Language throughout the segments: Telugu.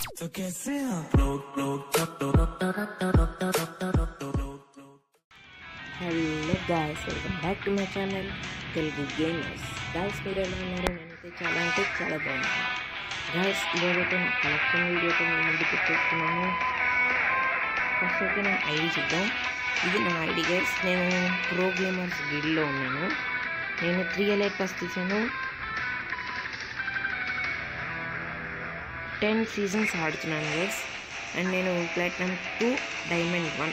तो कैसे आप लोग लोग hello guys welcome back to my channel Telugu gamers guys మీరు ఎలా ఉన్నారు నేనైతే చాలా అంటే చాలా బాగున్నాను గాయస్ ఈరోజైతే నా కలెక్షన్ వీడియోతో నేను ముందుకు వచ్చేస్తున్నాను ఫస్ట్ అయితే నేను ఐడి చూద్దాం ఇది నా ఐడి గైస్ నేను ప్రో గేమర్స్ గిల్డ్లో ఉన్నాను నేను త్రీ ఎలైట్ పాస్ తీసాను టెన్ సీజన్స్ ఆడుతున్నాను గైస్ అండ్ నేను ప్లాటినం టూ డైమండ్ వన్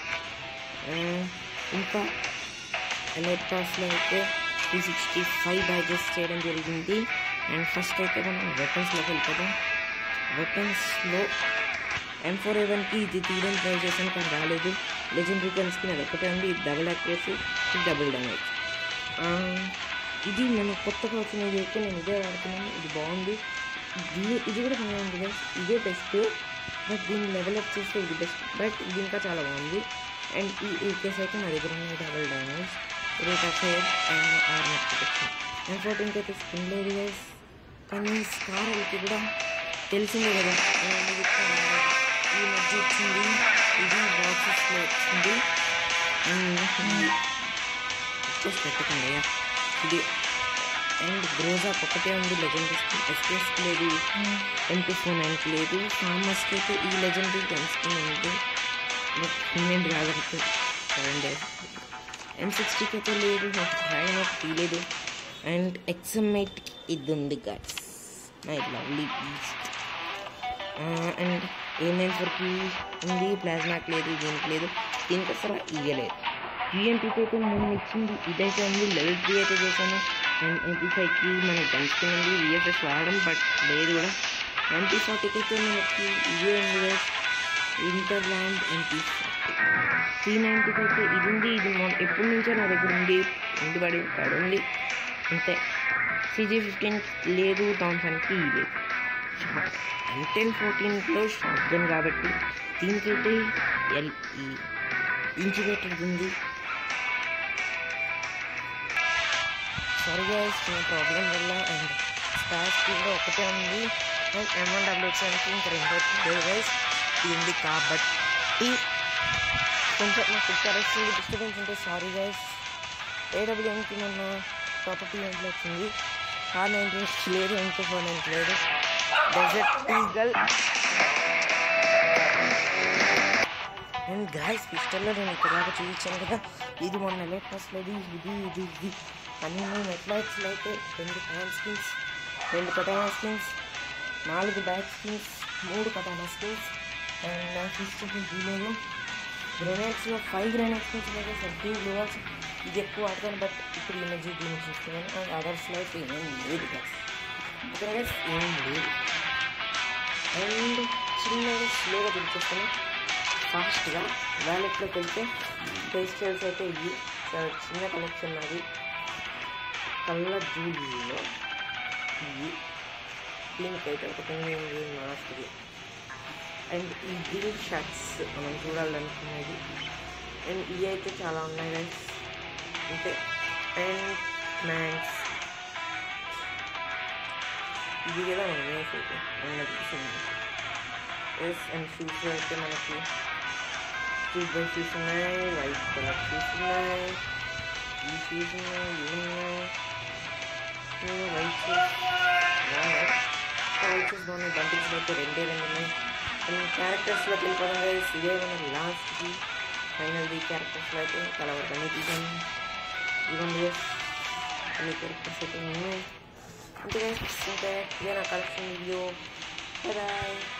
ఇంకా ఎలైట్ పాస్లో అయితే త్రీ సిక్స్టీ ఫైవ్ బ్యాచెస్ చేయడం జరిగింది అండ్ ఫస్ట్ అయితే మనం వెపన్స్లోకి వెళ్ళిపోతాం వెపన్స్లో ఎం ఫోర్ ఎవెన్కి ఇది తీయడం ట్రై చేశాను కానీ రాలేదు లెజెండరీ గన్స్కి నాది ఒకటే ఉంది ఇది డబుల్ యాక్యురసీ ఇది డబుల్ డ్యామేజ్ ఇది నేను కొత్తగా వచ్చిన ఇది అయితే నేను ఇదే వాడుతున్నాను ఇది బాగుంది ఇది ఇది కూడా బాగుంది guys. ఇదే బెస్ట్ బట్ దీన్ని లెవెల్ అప్ చేస్తే ఇది బెస్ట్ బట్ ఇది ఇంకా చాలా బాగుంది అండ్ ఈ ఏకేస్ అయితే నా దగ్గర ఉన్నాయి double damage rate of fire and or net protection and ఫోర్టీన్కి అయితే స్కిన్ లేదు గైస్ కానీ స్టార్ అయితే కూడా తెలిసిందే కదా నేను ఇది కూడా ఈ మధ్య వచ్చింది ఇది బాక్సెస్లో వచ్చింది ఎక్కువ పెట్టకండి అయ్యా ఇది అండ్ గ్రోజా ఒకటే ఉంది లెజెండరీస్కి ఎస్కేస్కి లేదు ఎంపీ ఫోర్ నైన్కి లేదు ఫార్మర్స్కి అయితే ఈ లెజెండరీ గన్స్కి ఉంది బట్ నేను జాగ్రత్త చూడండి ఎం సిక్స్టీకి అయితే లేదు డ్రాగన్ అయితే తీయలేదు అండ్ ఎక్సమైట్కి ఇది ఉంది guys my lovely beast and ఏమేం ఫోర్కి ఉంది ప్లాస్మాకి లేదు దీనికి లేదు దీనికి అసలు ఇవ్వలేదు యూఎంపీకి అయితే మొన్న ఇచ్చింది ఇదైతే ఉంది లెవెల్ త్రీ అయితే చేశాను అండ్ ఎంపీ ఫైవ్కి మనకి గన్స్కి ఉంది విఎఫ్ఎస్ వాడడం బట్ లేదు కూడా ఎంపీ ఫార్టీకి అయితే మనకి ఇవే ఉంది ఇంటర్ ల్యాండ్ ఎంపీ త్రీ నైంటీకి అయితే ఇది ఉంది ఇది మొన్న ఎప్పటి నుంచో నా దగ్గర ఉంది ఉంది పడి పడి ఉంది అంతే సిజీ ఫిఫ్టీన్ లేదు థామ్సన్కి లేదు టెన్ ఫోర్టీన్లో షార్ట్ గన్ కాబట్టి దీనికైతే ఎల్ ఈ ఇన్సులేటెడ్ ఉంది సారీ గైస్ చిన్న ప్రాబ్లం వల్ల అండ్ స్టార్ స్పీడ్ ఒకటే ఉంది అండ్ ఎం వన్ డబ్ల్యూహెచ్ఎన్కి ఇంకా రెండో లేదు గైస్ ఇది ఉంది కాబట్టి కొంచెం నాకు పిక్చర్ వస్తుంది డిస్టర్బెన్స్ ఉంటే సారీ గైస్ ఏడబ్ల్యూఎన్కి మొన్న టాప్ ఈవెంట్లో వచ్చింది కార్ నైన్టీన్ లేదు ఇంకో ఫోర్ నైన్ లేదు డెజర్ట్ ఈగల్ అండ్ గాయస్ పిస్టల్లో నేను ఇక్కడలాగా చూపించాను కదా ఇది మొన్న ఎలైట్ పాస్లో ఇది ఇది ఇది ఇది కానీ నేను ఎట్లైట్స్లో అయితే రెండు హ్యాండ్ స్కిన్స్ రెండు కటానా స్కిన్స్ నాలుగు బ్యాక్ స్కిన్స్ మూడు కటానా స్కిన్స్ అండ్ నా సిస్టర్ జీలోలో గ్రెనేడ్స్లో ఫైవ్ గ్రెనేడ్ స్కిన్స్ అయితే సర్దీ గ్లోవర్స్ ఇది ఎక్కువ వాడతాను బట్ ఇప్పుడు ఈ మధ్య దీన్ని చూస్తున్నాను అండ్ అదర్స్లో అయితే ఏం లేదు గాయస్ ఇక్కడ ఏం లేదు అండ్ చిన్నగా స్లోగా దించేస్తాను ఫాస్ట్గా వ్యాలెట్లోకి వెళ్తే ఫెస్టివల్స్ అయితే ఇవి చాలా చిన్న కలెక్షన్ అది కళ్ళ జూలీలో ఇవి దీనికి అయితే ఒకటి ఉంది మాస్క్ది అండ్ ఈ గ్రీన్ షర్ట్స్ మనం చూడాలనుకునేది అండ్ ఇవి అయితే చాలా ఉన్నాయి గైస్ అంతే అండ్ మ్యాంక్స్ ఇది కదా మనం వేసేది మనకి చూసింది ఎస్ అండ్ షూస్ అయితే మనకి స్ట్రీట్ బై షూస్ ఉన్నాయి వైట్ కలర్ షూస్ ఉన్నాయి ఈ షూస్ ఉన్నాయి ఇవి ఉన్నాయి వైట్ షూస్ వైట్ షూస్ బాగున్నాయి బంటిల్స్ అయితే రెండే రెండు ఉన్నాయి అండ్ క్యారెక్టర్స్లోకి వెళ్ళిపోవడం గైస్ ఇదే మన లాస్ట్కి ఫైనల్ది క్యారెక్టర్స్లో అయితే కలవర్ అన్ని తీసాను ఇవ్వండి అన్ని క్యారెక్టర్స్ అయితే ఉన్నాయి అంతే ఇంకా ఇదే నా కలెక్షన్ వీడియో బాయ్